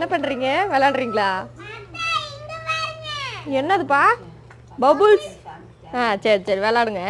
என்ன பண்றீங்க விளையாடுறீங்களா என்னதுப்பா பபுள்ஸ் ஆ சரி சரி விளையாடுங்க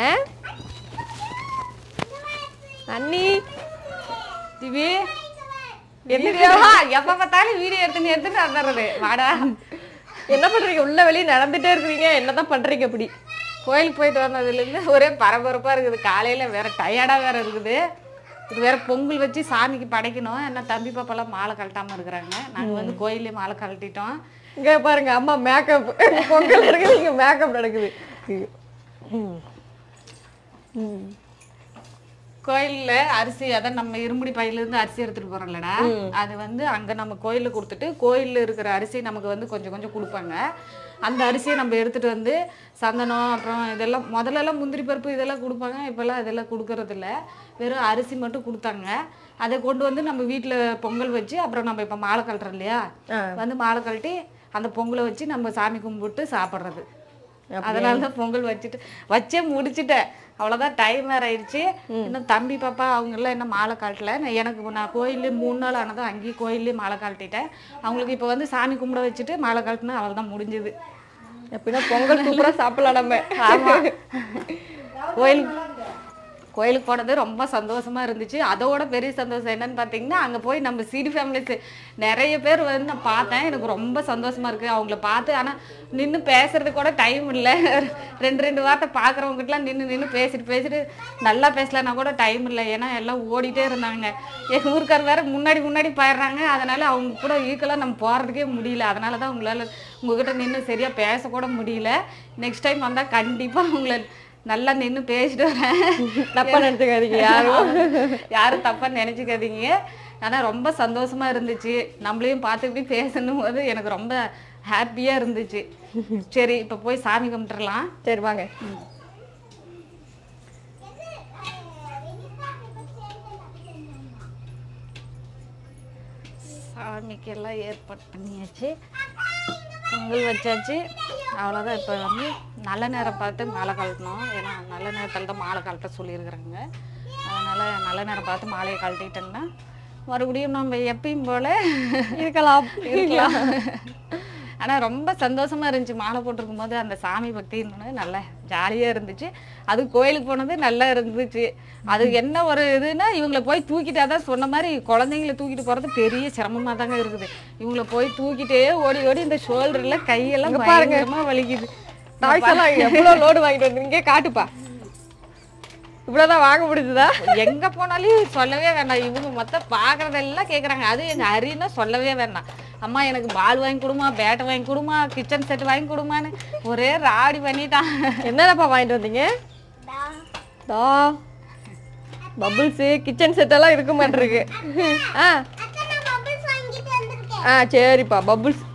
அண்ணி திவி வீடியோவா எப்ப பார்த்தாலும் வீடியோ எடுத்துன்னு எடுத்துட்டு வந்துடுறது வாடா என்ன பண்றீங்க உள்ள வெளியே நடந்துட்டே இருக்கிறீங்க என்னதான் பண்றீங்க இப்படி கோயிலுக்கு போயிட்டு வந்ததுலேருந்து ஒரே பரபரப்பா இருக்குது காலையில வேற டயர்டா வேற இருக்குது இது வேற பொங்கல் வச்சு சாமிக்கு படைக்கணும் என்ன தம்பி பாப்பாலாம் மாலை கழட்டாம இருக்கிறாங்க நாங்க வந்து கோயிலே மாலை கழட்டிட்டோம் இங்க பாருங்க அம்மா மேக்கப் பொங்கல் இருக்குது இங்க மேக்கப் நடக்குது ம். ம். கோயில்ல அரிசி அதான் நம்ம இருமுடி பையில இருந்து அரிசி எடுத்துட்டு போறோம்லடா அது வந்து அங்க நம்ம கோயில்ல கொடுத்துட்டு கோயில்ல இருக்கிற அரிசி நமக்கு வந்து கொஞ்சம் கொஞ்சம் கொடுப்பாங்க அந்த அரிசியை நம்ம எடுத்துட்டு வந்து சந்தனம் அப்புறம் இதெல்லாம் முதல்ல எல்லாம் முந்திரி பருப்பு இதெல்லாம் கொடுப்பாங்க இப்பெல்லாம் இதெல்லாம் கொடுக்கறது இல்ல வெறும் அரிசி மட்டும் கொடுத்தாங்க அதை கொண்டு வந்து நம்ம வீட்ல பொங்கல் வச்சு அப்புறம் நம்ம இப்ப மாலை கழட்டுறோம் இல்லையா ஆ. வந்து மாலை கழட்டி அந்த பொங்கலை வச்சு நம்ம சாமி கும்பிட்டு சாப்பிட்றது அதனால தான் பொங்கல் வச்சுட்டு வச்சே முடிச்சிட்டேன் அவ்வளோதான் டைம் வேற ஆயிடுச்சு இன்னும் தம்பி பாப்பா அவங்க எல்லாம் என்ன மாலை கழட்டல நான் எனக்கு நான் கோயிலே மூணு நாள் ஆனதும் அங்கேயும் கோயிலே மாலை கழட்டிட்டேன் அவங்களுக்கு இப்போ வந்து சாமி கும்பிட வச்சுட்டு மாலை கழட்டினா அவள் தான் முடிஞ்சுது எப்படின்னா பொங்கல் சூப்பரா சாப்பிடலாம் நம்ம ஆமா கோயிலுக்கு கோயிலுக்கு போனது ரொம்ப சந்தோஷமா இருந்துச்சு அதோட பெரிய சந்தோஷம் என்னன்னு பார்த்தீங்கன்னா அங்கே போய் நம்ம சிடி ஃபேமிலிஸ் நிறைய பேர் வந்து நான் பார்த்தேன் எனக்கு ரொம்ப சந்தோஷமா இருக்கு அவங்கள பார்த்து ஆனால் நின்று பேசுறது கூட டைம் இல்லை ரெண்டு ரெண்டு வார்த்தை பார்க்குறவங்ககிட்டலாம் நின்று நின்று பேசிட்டு பேசிட்டு நல்லா பேசலன்னா கூட டைம் இல்லை ஏன்னா எல்லாம் ஓடிட்டே இருந்தாங்க எங்கள் ஊருக்கார் வேற முன்னாடி முன்னாடி போயிடுறாங்க அதனால அவங்க கூட ஈக்குவலாக நம்ம போகிறதுக்கே முடியல அதனால தான் உங்களால் உங்ககிட்ட நின்று சரியாக பேசக்கூட முடியல நெக்ஸ்ட் டைம் வந்தால் கண்டிப்பாக உங்களை நல்லா நின்று பேசிட்டு வரேன் தப்பா நினைச்சுக்காதீங்க யாரும் யாரும் தப்பா நினைச்சுக்காதீங்க ஆனா ரொம்ப சந்தோஷமா இருந்துச்சு நம்மளையும் பார்த்துக்கிட்டு பேசணும் போது எனக்கு ரொம்ப ஹாப்பியா இருந்துச்சு சரி இப்ப போய் சாமி கும்பிட்டுறலாம் சரி வாங்க சாமிக்கு எல்லாம் ஏற்பாடு பண்ணியாச்சு பொங்கல் வச்சாச்சு அவ்வளோதான் இப்போ வந்து நல்ல நேரம் பார்த்து மாலை கழட்டணும் ஏன்னா நல்ல நேரத்தில் தான் மாலை கழட்ட சொல்லியிருக்கிறாங்க அதனால் நல்ல நேரம் பார்த்து மாலையை கழட்டிட்டோம்னா மறுபடியும் நம்ம எப்பயும் போல இருக்கலாம் இருக்கலாம் ஆனால் ரொம்ப சந்தோஷமா இருந்துச்சு மாலை போட்டிருக்கும் போது அந்த சாமி பக்தின்னு நல்லா ஜாலியாக இருந்துச்சு அது கோயிலுக்கு போனது நல்லா இருந்துச்சு அது என்ன ஒரு இதுன்னா இவங்கள போய் தூக்கிட்டு அதான் சொன்ன மாதிரி குழந்தைங்கள தூக்கிட்டு போகிறது பெரிய சிரமமாக தாங்க இருக்குது இவங்கள போய் தூக்கிட்டே ஓடி ஓடி இந்த ஷோல்டரில் கையெல்லாம் பயங்கரமா வலிக்குது டாய்ஸ் எல்லாம் எவ்வளவு லோடு வாங்கிட்டு வந்தீங்க காட்டுப்பா இவ்வளவுதான் வாங்க முடிஞ்சுதா எங்க போனாலும் சொல்லவே வேண்டாம் இவங்க மொத்தம் பாக்குறதெல்லாம் கேக்குறாங்க அது எங்க ஹரின்னா சொல்லவே வேண்டாம் அம்மா எனக்கு பால் வாங்கி கொடுமா பேட்டை வாங்கி கொடுமா கிச்சன் செட் வாங்கி கொடுமான்னு ஒரே ராடி பண்ணிட்டான் என்னடப்பா வாங்கிட்டு வந்தீங்க தா பபுள்ஸ் கிச்சன் செட் எல்லாம் இருக்க மாட்டிருக்கு ஆ ஆ சரிப்பா பபுள்ஸ்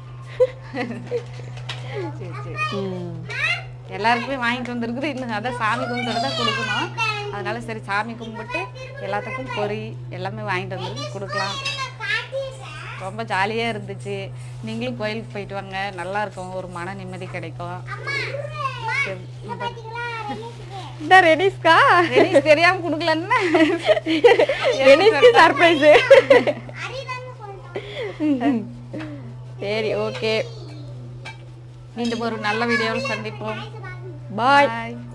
சரி சரி எல்லாருக்குமே வாங்கிட்டு வந்திருக்குது இன்னும் அதான் சாமி கும்பிட்டு தான் கொடுக்கணும் அதனால சரி சாமி கும்பிட்டு எல்லாத்துக்கும் பொரி எல்லாமே வாங்கிட்டு வந்து கொடுக்கலாம் ரொம்ப ஜாலியாக இருந்துச்சு நீங்களும் கோயிலுக்கு போயிட்டு வாங்க நல்லா இருக்கும் ஒரு மன நிம்மதி கிடைக்கும் சரி, இந்த ரெனிஸ்கா ரெடி தெரியாம கொடுக்கலன்னு ரெனிஸ்க்கு சர்ப்ரைஸ் சரி ஓகே மீண்டும் ஒரு நல்ல வீடியோவில் சந்திப்போம் பாய் பாய்